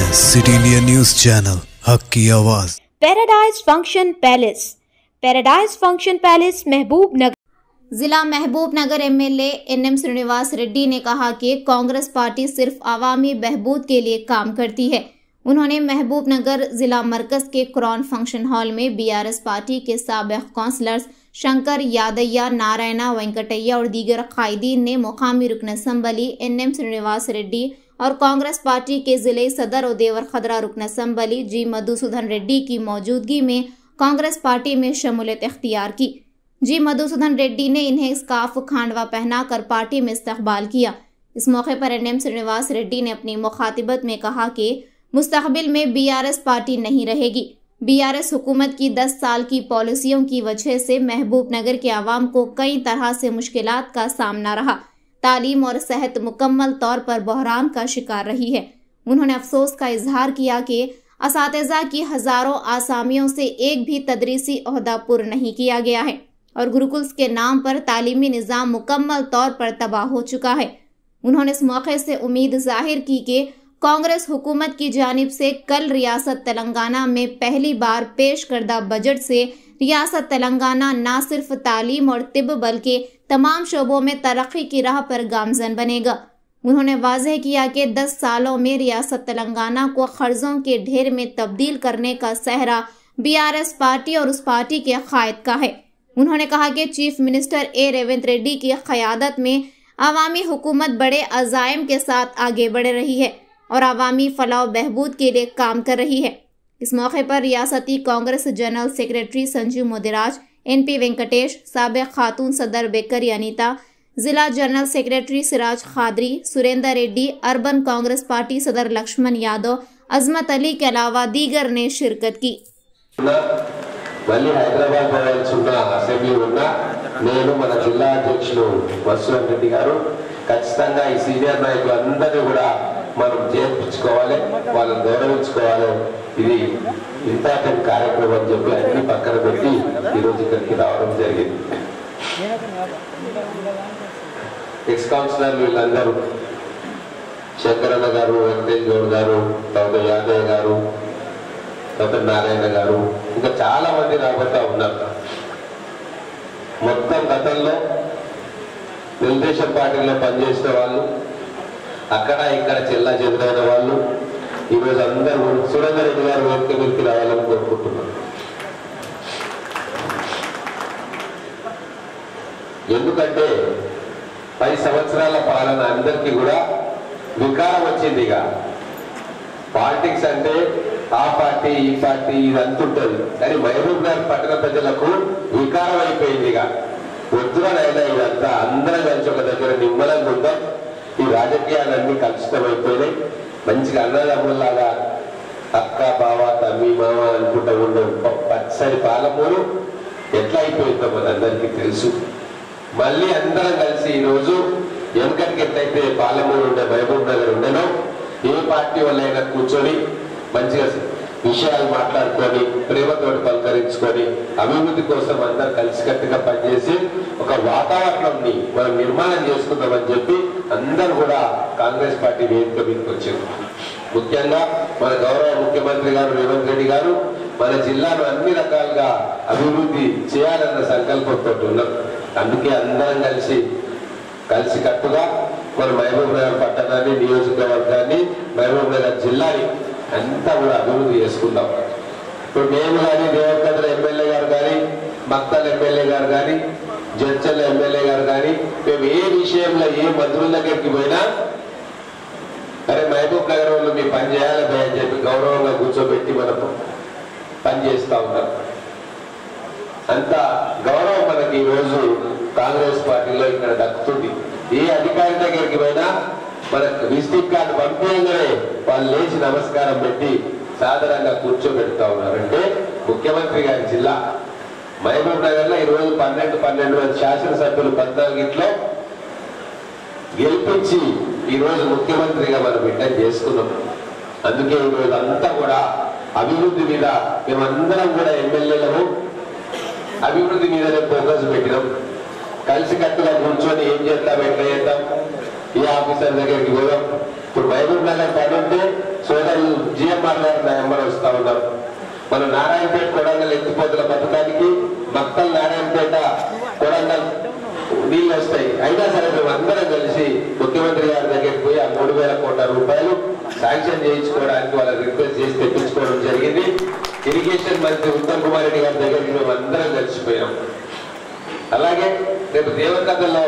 city India news channel हक की आवाज paradise function palace paradise function palace Mahbubnagar जिला Mahbubnagar MLA NM Srinivas Reddy ने कहा कि कांग्रेस पार्टी सिर्फ आवामी बहबूद के लिए काम करती है उन्होंने महबूब नगर जिला मरकज के क्रॉन फंक्शन हॉल में बीआरएस पार्टी के सबक काउंसलर्स शंकर यादయ్య नारायणा वेंकटయ్య और दीगर कायदीन ने मुकामी रुकन असम्बली एनएम श्रीनिवास रेड्डी और कांग्रेस पार्टी के जिले सदर और देवर खदरा रुकन असम्बली जी मधुसूदन रेड्डी की मौजूदगी में कांग्रेस पार्टी में शमूलियत इख्तियार की जी मधुसूदन रेड्डी ने इन्हें स्काफ खांडवा पहनाकर पार्टी में इस्तकबाल किया इस मौके पर एनएम श्रीनिवास रेड्डी ने अपनी मुखातिबत में कहा कि मुस्तकबिल में बीआरएस पार्टी नहीं रहेगी बीआरएस हुकूमत की 10 साल की पॉलिसियों की वजह से महबूब नगर के आवाम को कई तरह से मुश्किलात का सामना रहा तालीम और सेहत मुकम्मल तौर पर बहरान का शिकार रही है उन्होंने अफसोस का इजहार किया कि इस की हजारों आसामियों से एक भी तदरीसी अहदा पुर नहीं किया गया है और गुरुकुल्स के नाम पर तालीमी निज़ाम मुकम्मल तौर पर तबाह हो चुका है उन्होंने इस मौके से उम्मीद जाहिर की कि कांग्रेस हुकूमत की जानिब से कल रियासत तेलंगाना में पहली बार पेश करदा बजट से रियासत तेलंगाना न सिर्फ तालीम और तिब बल्कि तमाम शोबों में तरक्की की राह पर गामजन बनेगा उन्होंने वाजह किया कि 10 सालों में रियासत तेलंगाना को कर्जों के ढेर में तब्दील करने का सहरा बीआरएस पार्टी और उस पार्टी के कायद का है उन्होंने कहा कि chief minister A Revanth Reddy की क़यादत में अवामी हुकूमत बड़े अजायम के साथ आगे बढ़ रही है और अवामी फलाह बहबूद के लिए काम कर रही है इस मौके पर रियासती Congress general secretary Sanjeev Mudiraj N P Venkatesh सबक खातून सदर बेकरी अनीता जिला general secretary Siraj Khadri Surendra Reddy urban Congress party सदर लक्ष्मण यादव अजमत अली के अलावा दीगर ने शिरकत की ఉన్నా, మళ్ళీ హైదరాబాద్ పోవాల్సి ఉన్న అసెంబ్లీ ఉన్నా నేను మన జిల్లా అధ్యక్షులు వసువన్ రెడ్డి గారు ఖచ్చితంగా ఈ సీనియర్ నాయకులు అందరినీ కూడా మనం చేర్పించుకోవాలి వాళ్ళని గౌరవించుకోవాలి ఇది ఇంపార్టెంట్ కార్యక్రమం అని చెప్పి అన్ని పక్కన పెట్టి ఈరోజు ఇక్కడికి రావడం జరిగింది ఎక్స్ కౌన్సిలర్లు వీళ్ళందరూ శంకరన్న గారు వెంకటేష్ గౌడ్ గారు తర్వాత యాదయ్య గారు తర్వాత నారాయణ గారు ఇంకా చాలా మంది రాబోతా ఉన్నారు మొత్తం గతంలో తెలుగుదేశం పార్టీలో పనిచేసిన వాళ్ళు అక్కడ ఇక్కడ చెల్లా చెదురైన వాళ్ళు ఈరోజు అందరూ సురేందర్ రెడ్డి గారు వేదిక మీదకి రావాలని కోరుకుంటున్నారు ఎందుకంటే పది సంవత్సరాల పాలన అందరికీ కూడా వికారం వచ్చింది ఇక పాలిటిక్స్ అంటే ఆ పార్టీ ఈ పార్టీ ఇదంతా ఉంటుంది కానీ మహబూబ్ నగర్ పట్టణ ప్రజలకు వికారం అయిపోయింది ఇక వద్దునైనా ఇదంతా అందరం కలిసి ఒక దగ్గర నిమ్మలంగా ఉందాం ఈ రాజకీయాలన్నీ కలుషితం అయిపోయినాయి మంచిగా అన్నదమ్ముల్లాగా అక్క బావ తమ్మి మామ అనుకుంటా ఉండే పచ్చని పాలమూరు ఎట్లా అయిపోయిందో మనందరికీ తెలుసు మళ్ళీ అందరం కలిసి ఈరోజు వెనకటికి ఎట్లయితే పాలమూరు ఉండే మహబూబ్ నగర్ ఉండేనో ఏ పార్టీ వాళ్ళైనా కూర్చొని మంచిగా విషయాలు మాట్లాడుకొని ప్రేమతోటి పలకరించుకొని అభివృద్ధి కోసం అందరు కలిసికట్టుగా పనిచేసి ఒక వాతావరణంని మనం నిర్మాణం చేసుకుందామని చెప్పి అందరూ కూడా కాంగ్రెస్ పార్టీ వేదిక మీదకి వచ్చారు ముఖ్యంగా మన గౌరవ ముఖ్యమంత్రి గారు రేవంత్ రెడ్డి గారు మన జిల్లాను అన్ని రకాలుగా అభివృద్ధి చేయాలన్న సంకల్పంతో ఉన్నారు అందుకే అందరం కలిసి కలిసి కట్టుగా మన మహబూబ్ నగర్ పట్టణాన్ని నియోజకవర్గాన్ని మహబూబ్ నగర్ జిల్లాని అంతా కూడా అభివృద్ధి చేసుకుందాం ఇప్పుడు మేము కానీ దేవకద్ర ఎమ్మెల్యే గారు కానీ మక్తల్ ఎమ్మెల్యే గారు కానీ జడ్చల్ ఎమ్మెల్యే గారు కానీ మేము ఏ విషయంలో ఏ మంత్రుల దగ్గరికి పోయినా అరే మహబూబ్ నగర్ వాళ్ళు మీ పని చేయాలి భయ అని చెప్పి గౌరవంగా కూర్చోబెట్టి మనం పని చేస్తా ఉన్నాం అంత గౌరవం మనకి ఈ రోజు కాంగ్రెస్ పార్టీలో ఇక్కడ దక్కుతుంది ఏ అధికారి దగ్గరికి పోయినా మనకు విజిటింగ్ కార్డు పంపించగానే వాళ్ళు లేచి నమస్కారం పెట్టి సాధారణంగా కూర్చోబెడతా ఉన్నారంటే ముఖ్యమంత్రి గారి జిల్లా మహబూబ్ నగర్ లో ఈ రోజు పన్నెండు పన్నెండు మంది శాసనసభ్యులు పద్నాలుగింట్లో గెలిపించి ఈ రోజు ముఖ్యమంత్రిగా మనం బిడ్డ చేసుకున్నాం అందుకే ఈ రోజు అంతా కూడా అభివృద్ధి మీద మేమందరం కూడా ఎమ్మెల్యేలము అభివృద్ధి మీదనే ఫోకస్ పెట్టినాం కలిసి కట్టుగా కూర్చొని ఏం చేద్దాం ఎట్లా చేద్దాం ఏ ఆఫీసర్ దగ్గరికి పోదాం ఇప్పుడు మహబూబ్ నగర్ పని ఉంటే సోదరులు జిఎంఆర్ గారు నా ఎంబర్ వస్తా ఉన్నారు మన నారాయణపేట కొడంగల్ ఎత్తిపోతుల పథకానికి మక్కల్ నారాయణపేట కొడంగల్ నీళ్ళు వస్తాయి అయినా సరే మేము అందరం కలిసి ముఖ్యమంత్రి గారి దగ్గరికి పోయి ఆ మూడు వేల కోట్ల రూపాయలు శాంక్షన్ చేయించుకోవడానికి వాళ్ళకి రిక్వెస్ట్ చేసి తెప్పించుకోవడం జరిగింది ఇరిగేషన్ మంత్రి ఉత్తమ్ కుమార్ రెడ్డి గారి దగ్గరికి మేము అందరం కలిసిపోయాం అలాగే రేపు దేవకథలో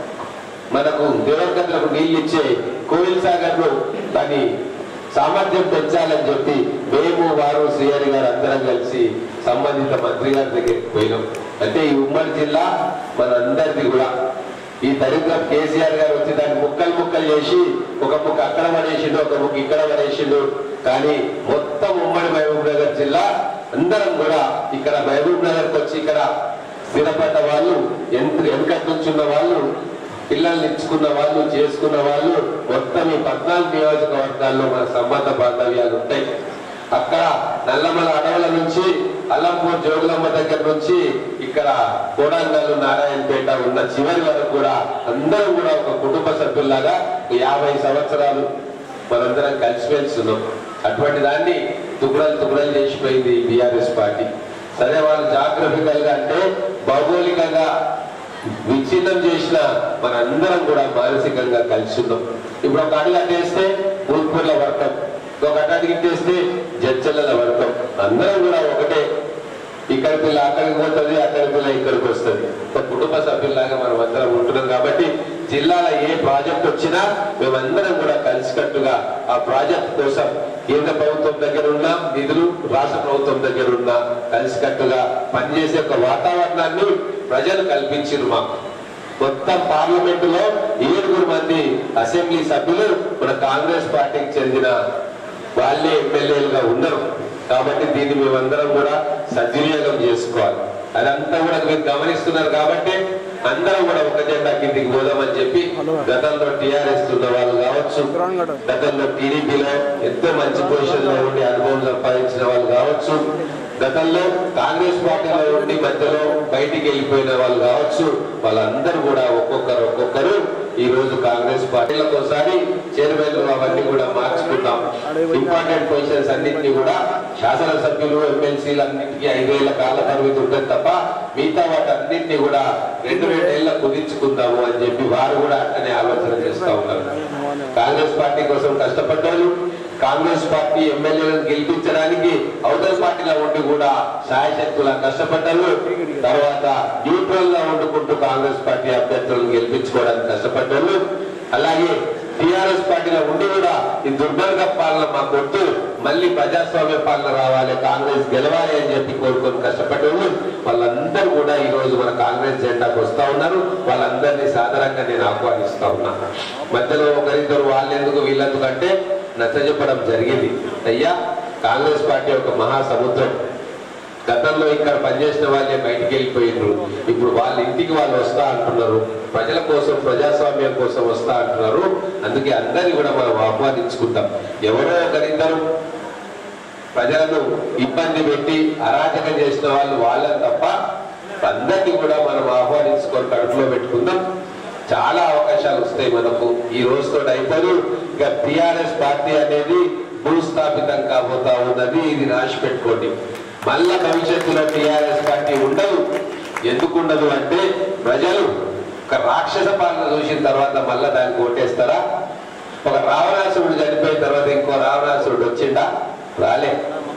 మనకు దేవకథలకు నీళ్ళు ఇచ్చే కోయిల్ సాగర్ లో దాని సామర్థ్యం పెంచాలని చెప్పి మేము వారు శ్రీహరి గారు అందరం కలిసి సంబంధిత మంత్రి గారి దగ్గరికి పోయినాం అంటే ఈ ఉమ్మడి జిల్లా మనందరిది కూడా ఈ దరిద్రం కేసీఆర్ గారు వచ్చి దాన్ని ముక్కలు ముక్కలు చేసి ఒక ముక్క అక్కడ పడేసిండు ఒక ముక్క ఇక్కడ పడేసిండు కానీ మొత్తం ఉమ్మడి మహబూబ్ నగర్ జిల్లా అందరం కూడా ఇక్కడ మహబూబ్ నగర్కి వచ్చి ఇక్కడ స్థిరపడ్డ వాళ్ళు ఎంత వెనకటి నుంచి ఉన్న వాళ్ళు పిల్లల్ని ఇచ్చుకున్న వాళ్ళు చేసుకున్న వాళ్ళు మొత్తం ఈ పద్నాలుగు నియోజకవర్గాల్లో మన సంబంధ బాంధవ్యాలు ఉంటాయి అక్కడ నల్లమల అడవుల నుంచి అల్లంపూర్ జోగులమ్మ దగ్గర నుంచి ఇక్కడ కోడంగల్ నారాయణపేట ఉన్న చివరి వరకు కూడా అందరం కూడా ఒక కుటుంబ సభ్యుల్లాగా యాభై సంవత్సరాలు మనందరం కలిసిమెలిసి ఉన్నాం అటువంటి దాన్ని తుకుడలు తుకుడలు చేసిపోయింది బీఆర్ఎస్ పార్టీ సరే వాళ్ళు జాగ్రఫికల్ గా అంటే భౌగోళికంగా విచ్ఛిన్నం చేసిన మనందరం కూడా మానసికంగా కలిసి ఉన్నాం ఇప్పుడు ఒక అడుగు అట్టేస్తే భూత్పూర్ల వర్గం ఒక అడ్డాడికి ఇట్టేస్తే జడ్చల వర్గం అందరం కూడా ఒకటే ఇక్కడ పిల్ల అక్కడికి పోతుంది అక్కడి పిల్ల ఇక్కడికి వస్తుంది ఒక కుటుంబ సభ్యుల్లాగా మనం అందరం ఉంటున్నాం కాబట్టి జిల్లాలో ఏ ప్రాజెక్ట్ వచ్చినా మేమందరం కూడా కలిసికట్టుగా ఆ ప్రాజెక్ట్ కోసం కేంద్ర ప్రభుత్వం దగ్గర ఉన్న నిధులు రాష్ట్ర ప్రభుత్వం దగ్గర ఉన్న కలిసికట్టుగా పనిచేసే ఒక వాతావరణాన్ని ప్రజలు కల్పించారు మాకు మొత్తం పార్లమెంట్ లో ఏడుగురు మంది అసెంబ్లీ సభ్యులు మన కాంగ్రెస్ పార్టీకి చెందిన వాళ్ళే ఎమ్మెల్యేలుగా ఉన్నారు కాబట్టి దీన్ని మేమందరం కూడా సద్వినియోగం చేసుకోవాలి అదంతా కూడా మీరు గమనిస్తున్నారు కాబట్టి అందరం కూడా ఒక జెండా కిందికి పోదామని చెప్పి గతంలో టిఆర్ఎస్ ఉన్న వాళ్ళు కావచ్చు గతంలో టీడీపీలో ఎంతో మంచి పొజిషన్ లో ఉండి అనుభవం సంపాదించిన వాళ్ళు కావచ్చు గతంలో కాంగ్రెస్ పార్టీలో ఉండి మధ్యలో బయటికి వెళ్ళిపోయిన వాళ్ళు కావచ్చు వాళ్ళందరూ కూడా ఒక్కొక్కరు ఒక్కొక్కరు ఈ రోజు కాంగ్రెస్ పార్టీలకు ఒకసారి చైర్మన్లు అవన్నీ కూడా మార్చుకుందాం ఇంపార్టెంట్ పొజిషన్స్ అన్నింటినీ కూడా శాసనసభ్యులు ఎమ్మెల్సీలు అన్నింటికి ఐదేళ్ల కాల పరిమితి ఉంటుంది తప్ప మిగతా వాటి అన్నింటినీ కూడా రెండు రెండేళ్ల కుదించుకుందాము అని చెప్పి వారు కూడా అట్టనే ఆలోచన చేస్తా ఉన్నారు కాంగ్రెస్ పార్టీ కోసం కష్టపడ్డారు కాంగ్రెస్ పార్టీ ఎమ్మెల్యేలను గెలిపించడానికి అవతల పార్టీలో ఉండి కూడా సాయశక్తులా కష్టపడ్డారు తర్వాత న్యూట్రల్ గా వండుకుంటూ కాంగ్రెస్ పార్టీ అభ్యర్థులను గెలిపించుకోవడానికి కష్టపడ్డారు అలాగే టిఆర్ఎస్ పార్టీలో ఉండి కూడా ఈ దుర్మార్గ పాలన మాకు వద్దు మళ్ళీ ప్రజాస్వామ్య పాలన రావాలి కాంగ్రెస్ గెలవాలి అని చెప్పి కోరుకొని కష్టపడ్డారు వాళ్ళందరూ కూడా ఈ రోజు మన కాంగ్రెస్ జెండాకు వస్తా ఉన్నారు వాళ్ళందరినీ సాధారణంగా నేను ఆహ్వానిస్తా ఉన్నా మధ్యలో ఒకరిద్దరు వాళ్ళెందుకు వీళ్ళెందుకు అంటే నచ్చ చెప్పడం జరిగింది అయ్యా కాంగ్రెస్ పార్టీ ఒక మహాసముద్రం గతంలో ఇక్కడ పనిచేసిన వాళ్ళే బయటికి వెళ్ళిపోయినారు ఇప్పుడు వాళ్ళ ఇంటికి వాళ్ళు వస్తా అంటున్నారు ప్రజల కోసం ప్రజాస్వామ్యం కోసం వస్తా అంటున్నారు అందుకే అందరినీ కూడా మనం ఆహ్వానించుకుంటాం ఎవరో ఒకరిద్దరు ప్రజలను ఇబ్బంది పెట్టి అరాచకం చేసిన వాళ్ళు వాళ్ళని తప్ప అందరినీ కూడా మనం ఆహ్వానించుకొని కడుపులో పెట్టుకుందాం చాలా అవకాశాలు వస్తాయి మనకు ఈ రోజుతో అయిపోదు ఇక టిఆర్ఎస్ పార్టీ అనేది భూస్థాపితం కాబోతా ఉన్నది ఇది రాసి పెట్టుకోండి మళ్ళా భవిష్యత్తులో టిఆర్ఎస్ పార్టీ ఉండదు ఎందుకు ఉండదు అంటే ప్రజలు ఒక రాక్షస పాలన చూసిన తర్వాత మళ్ళా దానికి ఓటేస్తారా ఒక రావణాసురుడు చనిపోయిన తర్వాత ఇంకో రావణాసురుడు వచ్చిండా రాలే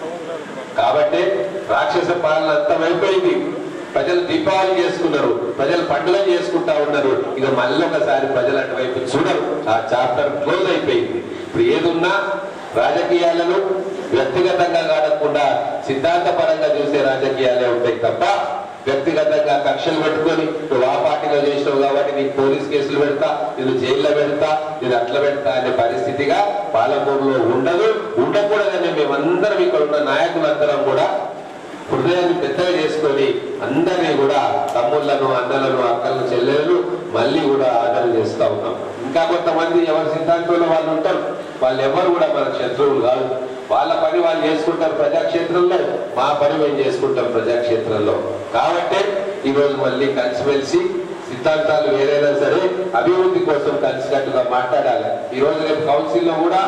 కాబట్టి రాక్షస పాలన అంతమైపోయింది ప్రజలు దీపావళి చేసుకున్నారు ప్రజలు పండుగలు చేసుకుంటా ఉన్నారు ఇక మళ్ళీ ఒకసారి ప్రజలు అటువైపు చూడరు ఆ చాప్టర్ క్లోజ్ అయిపోయింది ఇప్పుడు ఏదున్నా రాజకీయాలను వ్యక్తిగతంగా కాడకుండా సిద్ధాంతపరంగా చూసే రాజకీయాలే ఉంటాయి తప్ప వ్యక్తిగతంగా కక్షలు పెట్టుకొని నువ్వు ఆ పార్టీలో చేసినావు కాబట్టి నీకు పోలీస్ కేసులు పెడతా నేను జైల్లో పెడతా నేను అట్లా పెడతా అనే పరిస్థితిగా పాలమూరులో ఉండదు ఉండకూడదని మేమందరం ఇక్కడ ఉన్న నాయకులందరం కూడా హృదయాన్ని పెద్దగా చేసుకొని అందరినీ కూడా తమ్ముళ్లను అన్నలను అక్కలను చెల్లెలను మళ్ళీ కూడా ఆదరణ చేస్తా ఉన్నాం ఇంకా కొంతమంది ఎవరి సిద్ధాంతంలో వాళ్ళు ఉంటారు వాళ్ళు ఎవరు కూడా మన శత్రువులు కాదు వాళ్ళ పని వాళ్ళు చేసుకుంటారు ప్రజాక్షేత్రంలో మా పని మేము చేసుకుంటాం ప్రజాక్షేత్రంలో కాబట్టి ఈ రోజు మళ్ళీ కలిసిమెలిసి సిద్ధాంతాలు వేరైనా సరే అభివృద్ధి కోసం కలిసికట్టుగా మాట్లాడాలి ఈ రోజు రేపు కౌన్సిల్లో కూడా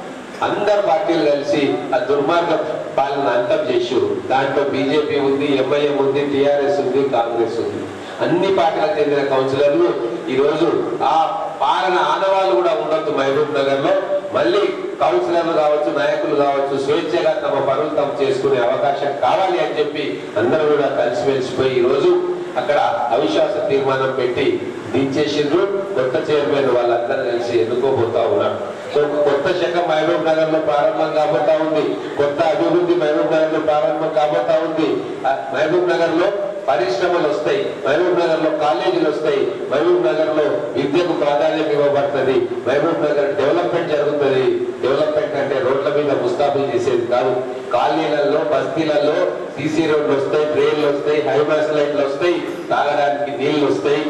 అందరు పార్టీలు కలిసి ఆ దుర్మార్గ పాలన అంతం చేసారు దాంట్లో బీజేపీ ఉంది ఎంఐఎం ఉంది టిఆర్ఎస్ ఉంది కాంగ్రెస్ ఉంది అన్ని పార్టీలకు చెందిన కౌన్సిలర్లు ఈ రోజు ఆ పాలన ఆనవాళ్ళు కూడా ఉండొద్దు మహబూబ్ నగర్ లో మళ్ళీ కౌన్సిలర్లు కావచ్చు నాయకులు కావచ్చు స్వేచ్ఛగా తమ పనులు తాము చేసుకునే అవకాశం కావాలి అని చెప్పి అందరూ కూడా కలిసిమెలిసిపోయి ఈ రోజు అక్కడ అవిశ్వాస తీర్మానం పెట్టి దించేసిండ్రు కొత్త చైర్మన్ వాళ్ళందరూ కలిసి ఎన్నుకోబోతా ఉన్నారు సో ఒక కొత్త శాఖ మహబూబ్ నగర్ లో ప్రారంభం కాబోతా ఉంది కొత్త అభివృద్ధి మహబూబ్ నగర్ లో ప్రారంభం కాబోతా ఉంది ఆ మహబూబ్ నగర్ లో పరిశ్రమలు వస్తాయి మహబూబ్ నగర్ లో కాలేజీలు వస్తాయి మహబూబ్ నగర్ లో విద్యకు ప్రాధాన్యం ఇవ్వబడుతుంది మహబూబ్ నగర్ డెవలప్మెంట్ జరుగుతుంది డెవలప్మెంట్ అంటే రోడ్ల మీద ముస్తాబులు చేసేది కాదు కాలనీలలో బస్తీలలో సీసీ రోడ్లు వస్తాయి ట్రైన్లు వస్తాయి హైమాస్ లైట్లు వస్తాయి తాగడానికి నీళ్లు వస్తాయి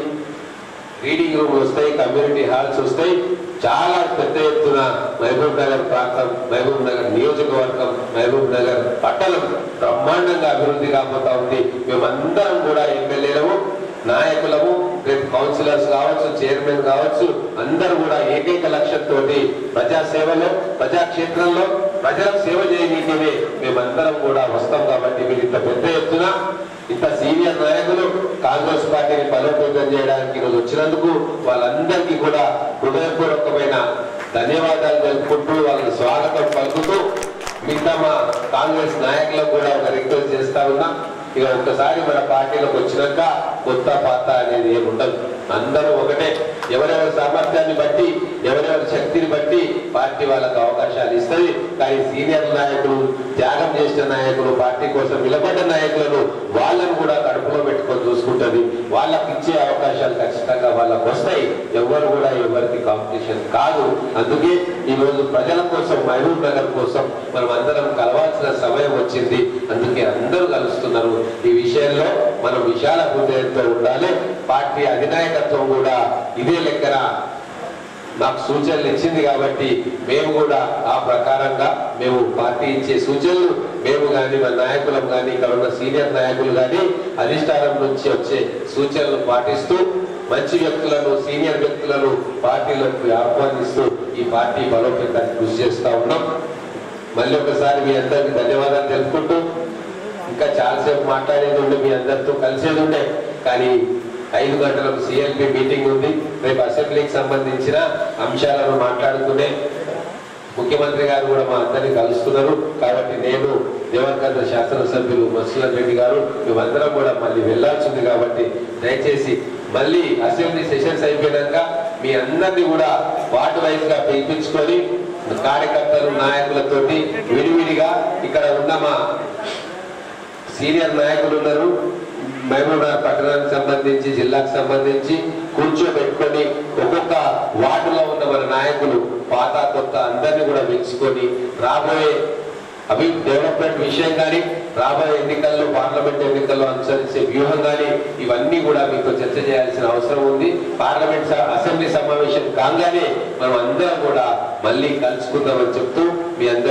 రీడింగ్ రూమ్లు వస్తాయి కమ్యూనిటీ హాల్స్ వస్తాయి చాలా పెద్ద ఎత్తున మహబూబ్ నగర్ ప్రాంతం మహబూబ్ నగర్ నియోజకవర్గం మహబూబ్ నగర్ పట్టణం బ్రహ్మాండంగా అభివృద్ధి కాబోతా ఉంది మేమందరం కూడా ఎమ్మెల్యేలము నాయకులము రేపు కౌన్సిలర్స్ కావచ్చు చైర్మన్ కావచ్చు అందరూ కూడా ఏకైక లక్ష్యంతో ప్రజా సేవలో ప్రజాక్షేత్రంలో ప్రజలకు సేవ చేయనీకనే మేమందరం కూడా వస్తాం కాబట్టి మీరు ఇంత పెద్ద ఎత్తున ఇంత సీనియర్ నాయకులు కాంగ్రెస్ పార్టీని బలోపేతం చేయడానికి ఈరోజు వచ్చినందుకు వాళ్ళందరికీ కూడా హృదయపూర్వకమైన ధన్యవాదాలు తెలుపుకుంటూ వాళ్ళని స్వాగతం పలుకుతూ మిగతా మా కాంగ్రెస్ నాయకులకు కూడా ఒక రిక్వెస్ట్ చేస్తా ఉన్నా ఇక ఒక్కసారి మన పార్టీలోకి వచ్చినాక కొత్త పాత అనేది ఏమి ఉండదు అందరూ ఒకటే ఎవరెవరి సామర్థ్యాన్ని బట్టి ఎవరెవరి శక్తిని బట్టి పార్టీ వాళ్ళకు అవకాశాలు ఇస్తుంది కానీ సీనియర్ నాయకులు త్యాగం చేసిన నాయకులు పార్టీ కోసం నిలబడ్డ నాయకులను వాళ్ళను కూడా కడుపులో పెట్టుకొని చూసుకుంటది వాళ్ళకి ఇచ్చే అవకాశాలు ఖచ్చితంగా వాళ్ళకు వస్తాయి ఎవరు కూడా ఎవరికి కాంపిటీషన్ కాదు అందుకే ఈ రోజు ప్రజల కోసం మహబూబ్ నగర్ కోసం మనం అందరం కలవాల్సిన సమయం వచ్చింది అందుకే అందరూ కలుస్తున్నారు ఈ విషయంలో మనం విశాల హృదయంతో ఉండాలి పార్టీ అధినాయకత్వం కూడా ఇదే లెక్కన మాకు సూచనలు ఇచ్చింది కాబట్టి మేము కూడా ఆ ప్రకారంగా మేము పార్టీ ఇచ్చే సూచనలు మేము కానీ మా నాయకులం కానీ ఇక్కడ ఉన్న సీనియర్ నాయకులు కానీ అధిష్టానం నుంచి వచ్చే సూచనలు పాటిస్తూ మంచి వ్యక్తులను సీనియర్ వ్యక్తులను పార్టీలకు ఆహ్వానిస్తూ ఈ పార్టీ బలోపేతానికి కృషి చేస్తా ఉన్నాం మళ్ళీ ఒకసారి మీ అందరికి ధన్యవాదాలు తెలుపుకుంటూ ఇంకా చాలాసేపు మాట్లాడేది ఉండే మీ అందరితో కలిసేది ఉండే కానీ ఐదు గంటలకు సిఎల్పి మీటింగ్ ఉంది రేపు అసెంబ్లీకి సంబంధించిన అంశాలను మాట్లాడుకునే ముఖ్యమంత్రి గారు కూడా మా అందరినీ కలుస్తున్నారు కాబట్టి నేను దేవరకంద శాసనసభ్యులు మసూదన్ రెడ్డి గారు మేమందరం కూడా మళ్ళీ వెళ్ళాల్సింది కాబట్టి దయచేసి మళ్ళీ అసెంబ్లీ సెషన్స్ అయిపోయినాక మీ అందరినీ కూడా వార్డు వైజ్ గా పిలిపించుకొని కార్యకర్తలు నాయకులతోటి విడివిడిగా ఇక్కడ ఉన్న మా సీనియర్ నాయకులు ఉన్నారు మహబూబ్నగర్ పట్టణానికి సంబంధించి జిల్లాకు సంబంధించి కూర్చోబెట్టుకొని ఒక్కొక్క వార్డులో ఉన్న మన నాయకులు పాత కొత్త అందరినీ కూడా పిలుచుకొని రాబోయే అవి డెవలప్మెంట్ విషయం కానీ రాబోయే ఎన్నికల్లో పార్లమెంట్ ఎన్నికల్లో అనుసరించే వ్యూహం కానీ ఇవన్నీ కూడా మీతో చర్చ చేయాల్సిన అవసరం ఉంది పార్లమెంట్ స- అసెంబ్లీ సమావేశం కాగానే మనం అందరం కూడా మళ్ళీ కలుసుకుందామని చెప్తూ మీ అందరి